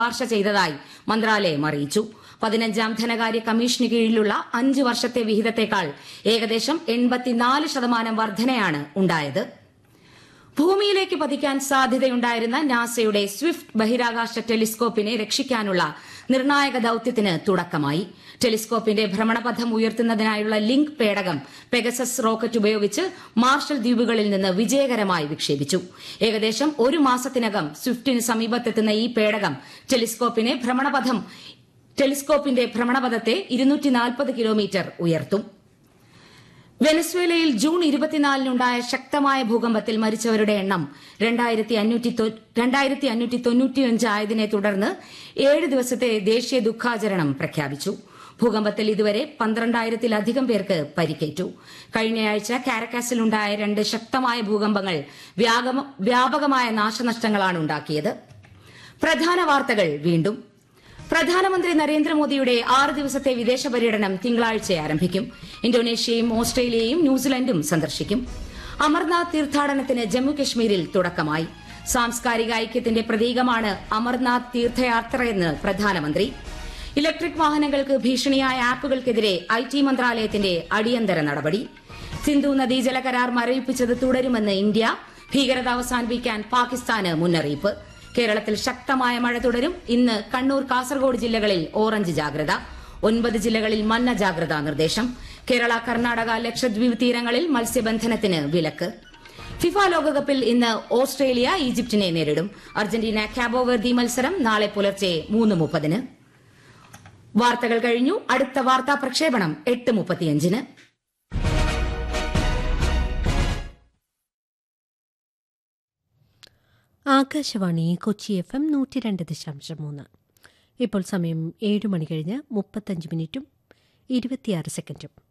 ശുപാർശ ചെയ്തതായി മന്ത്രാലയം അറിയിച്ചു പതിനഞ്ചാം ധനകാര്യ കമ്മീഷന് കീഴിലുള്ള അഞ്ച് വർഷത്തെ വിഹിതത്തേക്കാൾ ഏകദേശം എൺപത്തിനാല് ശതമാനം വർധനയാണ് ഉണ്ടായത് ഭൂമിയിലേക്ക് പതിക്കാൻ സാധ്യതയുണ്ടായിരുന്ന നാസയുടെ സ്വിഫ്റ്റ് ബഹിരാകാശ ടെലിസ്കോപ്പിനെ രക്ഷിക്കാനുള്ള നിർണായക ദൌത്യത്തിന് തുടക്കമായി ടെലിസ്കോപ്പിന്റെ ഭ്രമണപഥം ഉയർത്തുന്നതിനായുള്ള ലിങ്ക് പേടകം പെഗസസ് റോക്കറ്റ് ഉപയോഗിച്ച് മാർഷൽ ദ്വീപുകളിൽ നിന്ന് വിജയകരമായി വിക്ഷേപിച്ചു ഏകദേശം ഒരു മാസത്തിനകം സ്വിഫ്റ്റിന് സമീപത്തെത്തുന്ന ഈ പേടകം ടെലിസ്കോപ്പിനെ ഭ്രമണപഥം ടെലിസ്കോപ്പിന്റെ ഭ്രമണപഥത്തെ കിലോമീറ്റർ ഉയർത്തും വെനസ്വേലയിൽ ജൂൺ ഇരുപത്തിനാലിനുണ്ടായ ശക്തമായ ഭൂകമ്പത്തിൽ മരിച്ചവരുടെ എണ്ണം രണ്ടായിരത്തി അഞ്ഞൂറ്റി തൊണ്ണൂറ്റിയഞ്ച് ആയതിനെ തുടർന്ന് ഏഴ് ദിവസത്തെ ദേശീയ ദുഃഖാചരണം പ്രഖ്യാപിച്ചു ഭൂകമ്പത്തിൽ ഇതുവരെ പന്ത്രണ്ടായിരത്തിലധികം പേർക്ക് പരിക്കേറ്റു കഴിഞ്ഞയാഴ്ച കാരക്കാസിലുണ്ടായ രണ്ട് ശക്തമായ ഭൂകമ്പങ്ങൾ വ്യാപകമായ നാശനഷ്ടങ്ങളാണ് ഉണ്ടാക്കിയത് പ്രധാന വാർത്തകൾ വീണ്ടും പ്രധാനമന്ത്രി നരേന്ദ്രമോദിയുടെ ആറ് ദിവസത്തെ വിദേശ പര്യടനം തിങ്കളാഴ്ച ആരംഭിക്കും ഇന്തോനേഷ്യയും ഓസ്ട്രേലിയയും ന്യൂസിലൻഡും സന്ദർശിക്കും അമർനാഥ് തീർത്ഥാടനത്തിന് ജമ്മുകശ്മീരിൽ തുടക്കമായി സാംസ്കാരിക ഐക്യത്തിന്റെ പ്രതീകമാണ് അമർനാഥ് തീർത്ഥയാത്രയെന്ന് പ്രധാനമന്ത്രി ഇലക്ട്രിക് വാഹനങ്ങൾക്ക് ഭീഷണിയായ ആപ്പുകൾക്കെതിരെ ഐ ടി മന്ത്രാലയത്തിന്റെ അടിയന്തര നടപടി സിന്ധു നദീജല കരാർ മരവിപ്പിച്ചത് തുടരുമെന്ന് ഇന്ത്യ ഭീകരത അവസാനിപ്പിക്കാൻ പാകിസ്ഥാന് മുന്നറിയിപ്പ് കേരളത്തിൽ ശക്തമായ മഴ തുടരും ഇന്ന് കണ്ണൂർ കാസർഗോഡ് ജില്ലകളിൽ ഓറഞ്ച് ജാഗ്രത ഒൻപത് ജില്ലകളിൽ മഞ്ഞ ജാഗ്രതാ നിർദ്ദേശം കേരള കർണാടക ലക്ഷദ്വീപ് തീരങ്ങളിൽ മത്സ്യബന്ധനത്തിന് വിലക്ക് ഫിഫ ലോകകപ്പിൽ ഇന്ന് ഓസ്ട്രേലിയ ഈജിപ്തിനെ നേരിടും അർജന്റീന കാബോവർദി മത്സരം നാളെ പുലർച്ചെ മൂന്ന് മുപ്പതിന് വാർത്തകൾ കഴിഞ്ഞു അടുത്ത വാർത്താ പ്രക്ഷേപണം എട്ട് മുപ്പത്തിയഞ്ചിന് ആകാശവാണി കൊച്ചി എഫ് എം നൂറ്റി രണ്ട് ദശാംശം മൂന്ന് ഇപ്പോൾ സമയം ഏഴ് മണി കഴിഞ്ഞ് മുപ്പത്തഞ്ച് മിനിറ്റും ഇരുപത്തിയാറ് സെക്കൻഡും